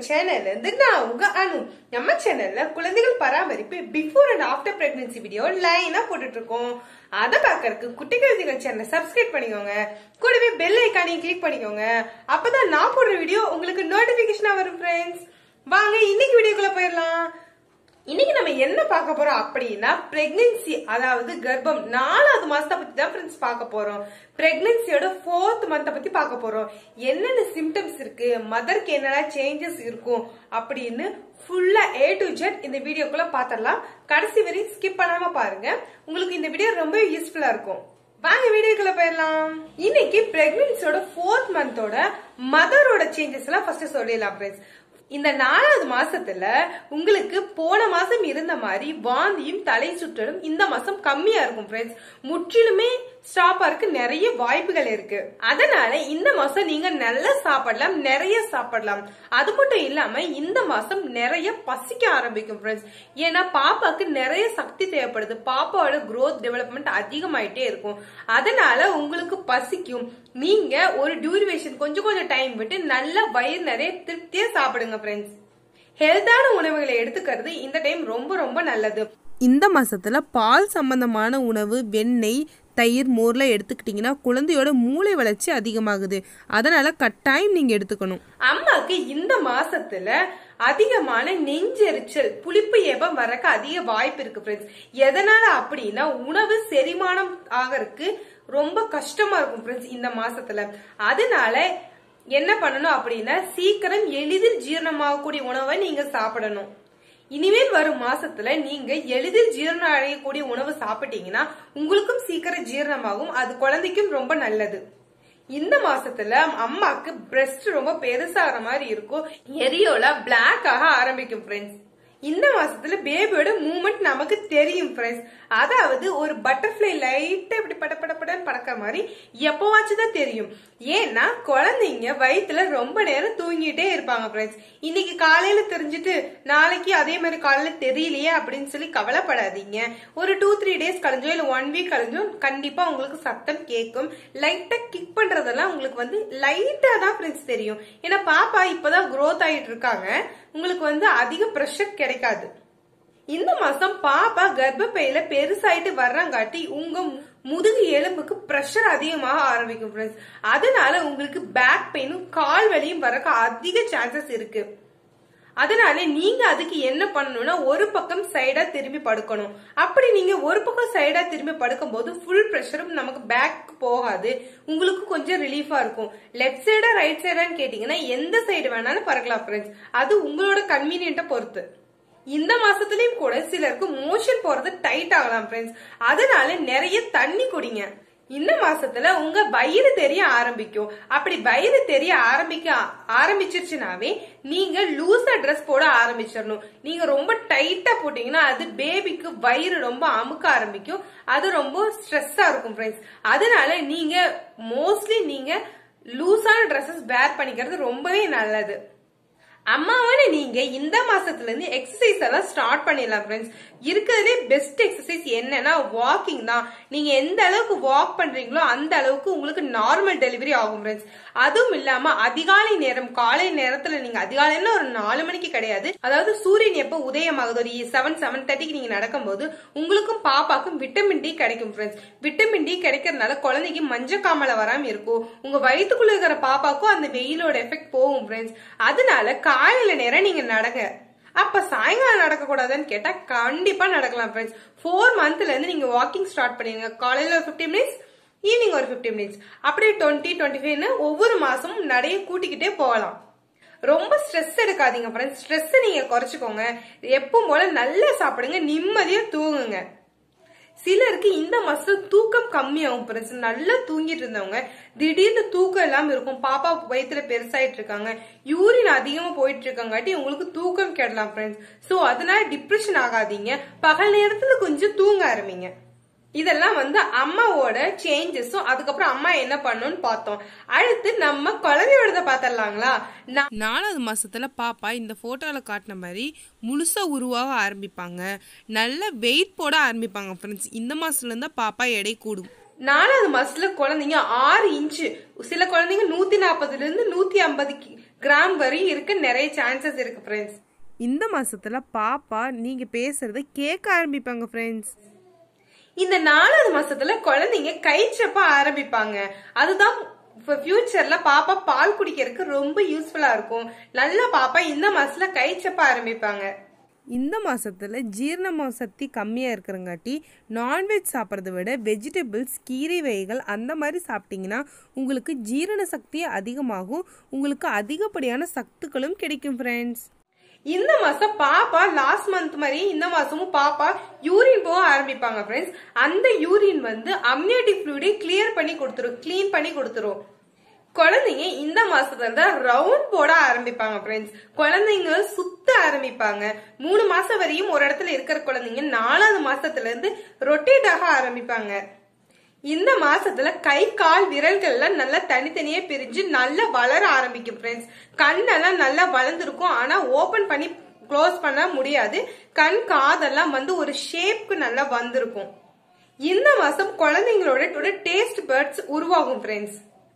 சேனல்ல இருந்து நான் உங்க அனு நம்ம சேனல்ல குழந்தைகள் பராமரிப்பு before and after pregnancy video லைனா போட்டுட்டு இருக்கோம் அதை பார்க்கறதுக்கு குட்டி குழந்தைகள் சேனலை சப்ஸ்கிரைப் பண்ணிக்கோங்க கூடவே பெல் ஐக்கானையும் கிளிக் பண்ணிக்கோங்க அப்பதான் நான் போடுற வீடியோ உங்களுக்கு நோட்டிபிகேஷனா வரும் ஃப்ரெண்ட்ஸ் வாங்க இன்னைக்கு வீடியோக்குள்ள போயிடலாம் இன்னைக்கு நம்ம என்ன பார்க்க போறோம் அப்படின்னா பிரெக்னன்சி அதாவது கர்ப்பம் நாலாவது மாசத்தை பத்தி தான் ஃப்ரெண்ட்ஸ் பார்க்க போறோம் பிரெக்னன்சியோட ஃபோர்த் மந்த்தை பத்தி பார்க்க போறோம் என்னென்ன சிம்டம்ஸ் இருக்கு மதருக்கு என்னென்ன சேஞ்சஸ் இருக்கும் அப்படின்னு ஃபுல்லா ஏ டு ஜெட் இந்த வீடியோக்குள்ள பாத்திரலாம் கடைசி வரையும் ஸ்கிப் பண்ணாம பாருங்க உங்களுக்கு இந்த வீடியோ ரொம்ப யூஸ்ஃபுல்லா இருக்கும் வாங்க வீடியோக்குள்ள போயிடலாம் இன்னைக்கு பிரெக்னன்சியோட ஃபோர்த் மந்தோட மதரோட சேஞ்சஸ் எல்லாம் ஃபர்ஸ்ட் சொல்லிடலாம் ஃப்ரெண்ட்ஸ் இந்த நாலாவது மாசத்துல உங்களுக்கு போன மாசம் இருந்த மாதிரி வாந்தியும் தலை சுற்றலும் இந்த மாசம் கம்மியா இருக்கும் ஃப்ரெண்ட்ஸ் முற்றிலுமே ஸ்டாப் ஆருக்கு நிறைய வாய்ப்புகள் இருக்கு அதனால இந்த மாசம் நீங்க நல்லா சாப்பிடலாம் நிறைய சாப்பிடலாம் அது மட்டும் இல்லாம இந்த மாசம் நிறைய பசிக்க ஆரம்பிக்கும் ஃப்ரெண்ட்ஸ் ஏன்னா பாப்பாக்கு நிறைய சக்தி தேவைப்படுது பாப்பாவோட growth டெவலப்மெண்ட் அதிகமாயிட்டே இருக்கும் அதனால உங்களுக்கு பசிக்கும் நீங்க ஒரு டியூரேஷன் கொஞ்சம் கொஞ்சம் டைம் விட்டு நல்ல வயிறு நிறைய திருப்தியா சாப்பிடுங்க ஃப்ரெண்ட்ஸ் ஹெல்த்தான உணவுகளை எடுத்துக்கிறது இந்த டைம் ரொம்ப ரொம்ப நல்லது இந்த மாசத்துல பால் சம்பந்தமான உணவு வெண்ணெய் தயிர் மோர்ல எடுத்துக்கிட்டிங்கன்னா குழந்தையோட மூளை வளர்ச்சி அதிகமாகுது அதனால கட்டாயம் நீங்க எடுத்துக்கணும் அம்மாக்கு இந்த மாசத்துல அதிகமான நெஞ்செரிச்சல் புளிப்பு ஏப்பம் வரக்கு அதிக வாய்ப்பு இருக்கு ஃப்ரெண்ட்ஸ் எதனால அப்படின்னா உணவு செரிமானம் ஆகறதுக்கு ரொம்ப கஷ்டமா இருக்கும் ஃப்ரெண்ட்ஸ் இந்த மாசத்துல அதனால என்ன பண்ணணும் அப்படின்னா சீக்கிரம் எளிதில் ஜீரணமாகக்கூடிய உணவை நீங்க சாப்பிடணும் இனிமேல் வரும் மாசத்துல நீங்க எளிதில் ஜீரணம் அடையக்கூடிய உணவு சாப்பிட்டீங்கன்னா உங்களுக்கும் சீக்கிரம் ஜீரணமாகும் அது குழந்தைக்கும் ரொம்ப நல்லது இந்த மாசத்துல அம்மாக்கு பிரஸ்ட் ரொம்ப பெருசாகிற மாதிரி இருக்கும் எரியோல பிளாக் ஆக ஆரம்பிக்கும் ஃப்ரெண்ட்ஸ் இந்த மாசத்துல பேபியோட மூமெண்ட் நமக்கு தெரியும் ஃப்ரெண்ட்ஸ் அதாவது ஒரு பட்டர்ஃப்ளை லைட்டா இப்படி பட பட படன்னு பறக்கிற மாதிரி எப்பவாச்சும் தான் தெரியும் ஏன்னா குழந்தைங்க வயித்துல ரொம்ப நேரம் தூங்கிட்டே இருப்பாங்க ஃப்ரெண்ட்ஸ் இன்னைக்கு காலையில தெரிஞ்சுட்டு நாளைக்கு அதே மாதிரி காலையில தெரியலையே அப்படின்னு சொல்லி கவலைப்படாதீங்க ஒரு டூ த்ரீ டேஸ் கழிஞ்சோ இல்ல ஒன் வீக் கழிஞ்சோ கண்டிப்பா உங்களுக்கு சத்தம் கேட்கும் லைட்டா கிக் பண்றதெல்லாம் உங்களுக்கு வந்து லைட்டா தான் ஃப்ரெண்ட்ஸ் தெரியும் ஏன்னா பாப்பா இப்பதான் growth ஆயிட்டு இருக்காங்க உங்களுக்கு வந்து அதிக ப்ரெஷர் கிடைக்காது இந்த மாசம் பாப்பா கர்ப்பப்பையில பெருசாயிட்டு வர்றங்காட்டி உங்க முதுகு எலும்புக்கு பிரஷர் அதிகமாக ஆரம்பிக்கும் ஃப்ரெண்ட்ஸ் அதனால உங்களுக்கு பேக் பெயினும் கால் வலியும் வரக்க அதிக சான்சஸ் இருக்கு அதனால நீங்க அதுக்கு என்ன பண்ணணும்னா ஒரு பக்கம் சைடா திரும்பி படுக்கணும் அப்படி நீங்க ஒரு பக்கம் சைடா திரும்பி படுக்கும் போது ஃபுல் ப்ரெஷரும் நமக்கு பேக் போகாது உங்களுக்கு கொஞ்சம் ரிலீஃபா இருக்கும் லெஃப்ட் சைடா ரைட் சைடான்னு கேட்டீங்கன்னா எந்த சைடு வேணாலும் பறக்கலாம் ஃப்ரெண்ட்ஸ் அது உங்களோட கன்வீனியன்ட்டை பொறுத்து இந்த மாசத்துலயும் கூட சிலருக்கு மோஷன் போறது டைட் ஆகலாம் ஃப்ரெண்ட்ஸ் அதனால நிறைய தண்ணி குடிங்க இந்த மாசத்துல உங்க வயிறு தெரிய ஆரம்பிக்கும் அப்படி வயிறு தெரிய ஆரம்பிக்க ஆரம்பிச்சிருச்சுனாவே நீங்க லூசா ட்ரெஸ் போட ஆரம்பிச்சிடணும் நீங்க ரொம்ப டைட்டா போட்டீங்கன்னா அது பேபிக்கு வயிறு ரொம்ப அமுக்க ஆரம்பிக்கும் அது ரொம்ப ஸ்ட்ரெஸ்ஸா இருக்கும் ஃப்ரெண்ட்ஸ் அதனால நீங்க மோஸ்ட்லி நீங்க லூஸான ட்ரெஸ்ஸஸ் வேர் பண்ணிக்கிறது ரொம்பவே நல்லது அம்மாவான நீங்க இந்த மாசத்துல இருந்து எக்ஸசைஸ் எல்லாம் ஸ்டார்ட் பண்ணிடலாம் ஃப்ரெண்ட்ஸ் இருக்கிறதுலே பெஸ்ட் எக்ஸசைஸ் என்னன்னா வாக்கிங் தான் நீங்க எந்த அளவுக்கு வாக் பண்றீங்களோ அந்த அளவுக்கு உங்களுக்கு நார்மல் டெலிவரி ஆகும் ஃப்ரெண்ட்ஸ் அதுவும் இல்லாம அதிகாலை நேரம் காலை நேரத்துல நீங்க அதிகாலைன்னா ஒரு நாலு மணிக்கு கிடையாது அதாவது சூரியன் எப்ப உதயமாகுது ஒரு செவன் செவன் தேர்ட்டிக்கு நீங்க நடக்கும்போது உங்களுக்கும் பாப்பாக்கும் விட்டமின் டி கிடைக்கும் ஃப்ரெண்ட்ஸ் விட்டமின் டி கிடைக்கிறதுனால குழந்தைக்கு மஞ்சள் காமலை வராம இருக்கும் உங்க வயிற்றுக்குள்ள இருக்கிற பாப்பாக்கும் அந்த வெயிலோட எஃபெக்ட் போகும் ஃப்ரெண்ட்ஸ் அதனால காலையில நேரம் நீங்க நடங்க அப்ப சாயங்காலம் நடக்க கூடாதுன்னு கேட்டா கண்டிப்பா நடக்கலாம் ஃப்ரெண்ட்ஸ் ஃபோர் மந்த்ல இருந்து நீங்க வாக்கிங் ஸ்டார்ட் பண்ணுங்க காலையில ஒரு பிப்டி மினிட்ஸ் ஈவினிங் ஒரு பிப்டி மினிட்ஸ் அப்படியே டுவெண்ட்டி டுவெண்ட்டி ஃபைவ்னு ஒவ்வொரு மாசமும் நடைய கூட்டிக்கிட்டே போகலாம் ரொம்ப ஸ்ட்ரெஸ் எடுக்காதீங்க ஃப்ரெண்ட்ஸ் ஸ்ட்ரெஸ் நீங்க குறைச்சிக்கோங்க எப்பவும் போல நல்லா சாப்பிடுங்க நிம்மதியா தூங்குங்க சிலருக்கு இந்த மாசம் தூக்கம் கம்மியாகும் ஃப்ரெண்ட்ஸ் நல்லா தூங்கிட்டு இருந்தவங்க திடீர்னு தூக்கம் இல்லாம இருக்கும் பாப்பா வயிற்றுல பெருசாயிட்டு இருக்காங்க யூரின் அதிகமா போயிட்டு இருக்கங்காட்டி உங்களுக்கு தூக்கம் கெடலாம் ஃப்ரெண்ட்ஸ் சோ அதனால டிப்ரெஷன் ஆகாதீங்க பகல் நேரத்துல கொஞ்சம் தூங்க ஆரம்பிங்க இதெல்லாம் வந்து அம்மாவோட சேஞ்சஸும் அதுக்கப்புறம் அம்மா என்ன பண்ணணும்னு பார்த்தோம் அடுத்து நம்ம குழந்தையோடத பார்த்தரலாங்களா நான் நாலாவது மாசத்துல பாப்பா இந்த போட்டோல காட்டின மாதிரி முழுசா உருவாக ஆரம்பிப்பாங்க நல்ல வெயிட் போட ஆரம்பிப்பாங்க ஃப்ரெண்ட்ஸ் இந்த மாசத்துல இருந்தா பாப்பா எடை கூடும் நாலாவது மாசத்துல குழந்தைங்க ஆறு இன்ச்சு சில குழந்தைங்க நூத்தி நாற்பதுல இருந்து நூத்தி ஐம்பது கிராம் வரையும் இருக்க நிறைய சான்சஸ் இருக்கு ஃப்ரெண்ட்ஸ் இந்த மாசத்துல பாப்பா நீங்க பேசுறத கேட்க ஆரம்பிப்பாங்க ஃப்ரெண்ட்ஸ் இந்த நாலாவது மாசத்துல குழந்தைங்க கைச்சப்ப ஆரம்பிப்பாங்க அதுதான் ஃபியூச்சர்ல பாப்பா பால் குடிக்கிறதுக்கு ரொம்ப யூஸ்ஃபுல்லா இருக்கும் நல்ல பாப்பா இந்த மாசத்துல கைச்சப்ப ஆரம்பிப்பாங்க இந்த மாசத்துல ஜீரண சக்தி கம்மியா இருக்கிறங்காட்டி நான்வெஜ் சாப்பிட்றத விட வெஜிடபிள்ஸ் கீரை வகைகள் அந்த மாதிரி சாப்பிட்டீங்கன்னா உங்களுக்கு ஜீரண சக்தி அதிகமாகும் உங்களுக்கு அதிகப்படியான சத்துக்களும் கிடைக்கும் ஃப்ரெண்ட்ஸ் இந்த மாசம் பாப்பா லாஸ்ட் மந்த் மாதிரி இந்த மாசமும் பாப்பா யூரின் போக ஆரம்பிப்பாங்க ஃப்ரெண்ட்ஸ் அந்த யூரின் வந்து அம்னியாட்டிக் ஃப்ளூயிடை கிளியர் பண்ணி கொடுத்துரும் க்ளீன் பண்ணி கொடுத்துரும் குழந்தைங்க இந்த மாசத்துல இருந்தா ரவுண்ட் போட ஆரம்பிப்பாங்க ஃப்ரெண்ட்ஸ் குழந்தைங்க சுத்த ஆரம்பிப்பாங்க மூணு மாசம் வரையும் ஒரு இடத்துல இருக்கிற குழந்தைங்க நாலாவது மாசத்துல இருந்து ரொட்டேட் ஆக ஆரம்பிப்பாங்க இந்த மாசத்துல கை கால் விரல்கள்லாம் நல்லா தனித்தனியே பிரிஞ்சு நல்லா வளர ஆரம்பிக்கும் ஃப்ரெண்ட்ஸ் கண்ணெல்லாம் நல்லா வளர்ந்துருக்கும் ஆனா ஓபன் பண்ணி க்ளோஸ் பண்ண முடியாது கண் காதெல்லாம் வந்து ஒரு ஷேப்க்கு நல்லா வந்திருக்கும் இந்த மாசம் குழந்தைங்களோட டேஸ்ட் பேர்ட்ஸ் உருவாகும் ஃப்ரெண்ட்ஸ்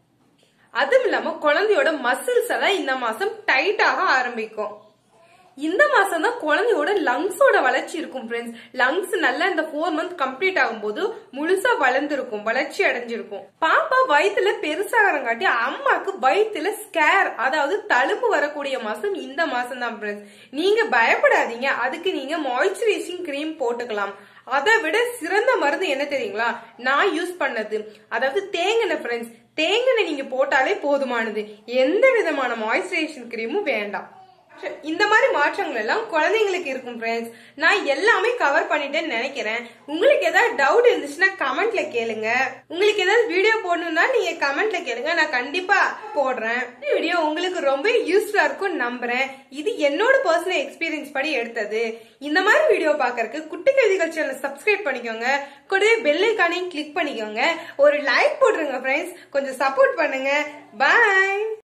அதுவும் இல்லாம குழந்தையோட மசில்ஸ் எல்லாம் இந்த மாசம் டைட் ஆக ஆரம்பிக்கும் இந்த மாசம் தான் குழந்தையோட லங்ஸோட வளர்ச்சி இருக்கும் ஃப்ரெண்ட்ஸ் லங்ஸ் நல்லா இந்த ஃபோர் மந்த் கம்ப்ளீட் ஆகும்போது முழுசா வளர்ந்துருக்கும் வளர்ச்சி அடைஞ்சிருக்கும் பாப்பா வயித்துல பெருசாகிறங்காட்டி அம்மாக்கு வயித்துல ஸ்கேர் அதாவது தழும்பு வரக்கூடிய மாசம் இந்த மாசம் தான் ஃப்ரெண்ட்ஸ் நீங்க பயப்படாதீங்க அதுக்கு நீங்க மாய்ஸ்சரைசிங் கிரீம் போட்டுக்கலாம் அதை விட சிறந்த மருந்து என்ன தெரியுங்களா நான் யூஸ் பண்ணது அதாவது தேங்கெண்ணெய் ஃப்ரெண்ட்ஸ் தேங்கெண்ணெய் நீங்க போட்டாலே போதுமானது எந்த விதமான மாய்ஸ்சரைசேஷன் கிரீமும் வேண்டாம் இந்த மாதிரி மாற்றங்கள் எல்லாம் குழந்தைங்களுக்கு இருக்கும் ஃப்ரெண்ட்ஸ் நான் எல்லாமே கவர் பண்ணிட்டேன்னு நினைக்கிறேன் உங்களுக்கு ஏதாவது டவுட் இருந்துச்சுன்னா கமெண்ட்ல கேளுங்க உங்களுக்கு ஏதாவது வீடியோ போடணும்னா நீங்க கமெண்ட்ல கேளுங்க நான் கண்டிப்பா போடுறேன் இந்த வீடியோ உங்களுக்கு ரொம்ப யூஸ்ஃபுல்லா இருக்கும் நம்புறேன் இது என்னோட பர்சனல் எக்ஸ்பீரியன்ஸ் படி எடுத்தது இந்த மாதிரி வீடியோ பாக்கறதுக்கு குட்டி கவிதைகள் சேனல் சப்ஸ்கிரைப் பண்ணிக்கோங்க கூடவே பெல் ஐக்கானையும் கிளிக் பண்ணிக்கோங்க ஒரு லைக் போட்டுருங்க ஃப்ரெண்ட்ஸ் கொஞ்சம் சப்போர்ட் பண்ணுங்க பாய்